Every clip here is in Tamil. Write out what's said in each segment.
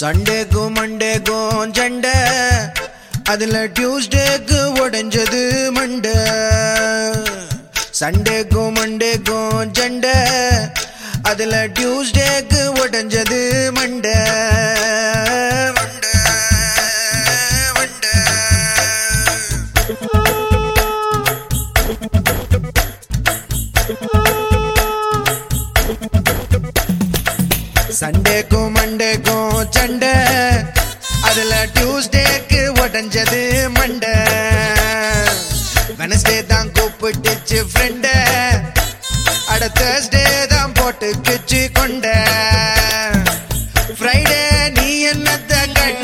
சண்டேக்கும் மண்டேக்கும் சண்டை அதுல டியூஸ்டேக்கு உடைஞ்சது மண்டை சண்டேக்கும் மண்டேக்கும் சண்டை அதுல டியூஸ்டேக்கு உடைஞ்சது மண்டை மண்டை, மண்டை. சண்டேக்கும் மண்டேக்கும் சண்டை அதுல டியூஸ்டேக்கு உடஞ்சது மண்டை வெனஸ்டே தான் கூப்பிட்டுச்சு ஃப்ரெண்ட அட தேர்ஸ்டே தான் போட்டுக்குச்சு கொண்ட ஃப்ரைடே நீ என்னத்த கண்ட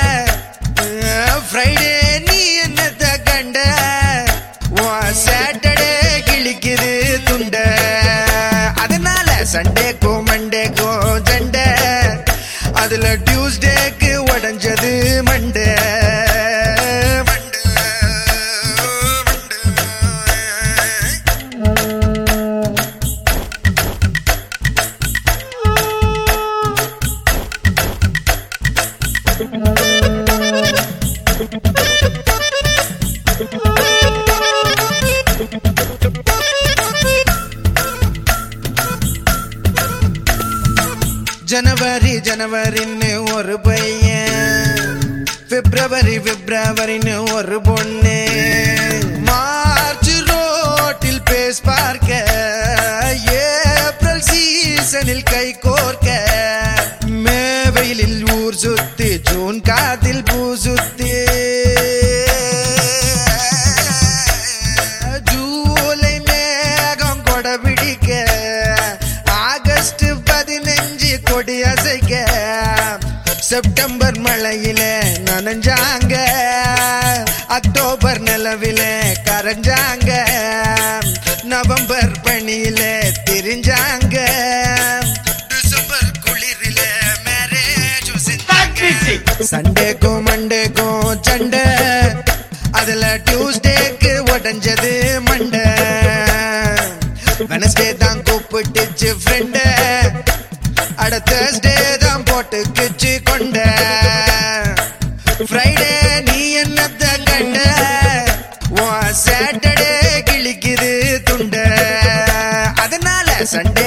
ஃப்ரைடே நீ என்னத்த கண்ட சாட்டர்டே கிழிக்குது துண்ட அதனால சண்டேக்கும் மண்டேக்கும் சண்டை அதுல டியூஸ்டேக்கு உடஞ்சது மண்டே மண்டே, மண்டே. ஜனவரி ஜனவரின்னு ஒரு பையன் பிப்ரவரி பிப்ரவரின்னு ஒரு பொண்ணு மார்ச் ரோட்டில் பேஸ் பார்க்க ஏப்ரல் சீசனில் கை கோர்க்க மே வெயிலில் ஊர் சுத்தி ஜூன் காத்தில் பூ சுத்தி ஜூலை மேகம் கொட பிடிக்க ஆகஸ்ட் பதினஞ்சு கொடி அசைக்க செப்டம்பர் மழையில நனைஞ்சாங்க அக்டோபர் நிலவில கரைஞ்சாங்க நவம்பர் பனியில திரிஞ்சாங்க டிசம்பர் குளிரில மேரேஜ் செஞ்சாங்க சண்டேக்கும் மண்டேக்கும் சண்டை அதுல டியூஸ்டேக்கு உடஞ்சது மண்டை வெனஸ்டே தான் கூப்பிட்டுச்சு ஃப்ரெண்ட அட தேர்ஸ்டே தான் போட்டுக்குச்சு கொண்ட ஃப்ரைடே நீ என்னத்த கண்ட சாட்டர்டே கிழிக்குது துண்ட அதனால சண்டே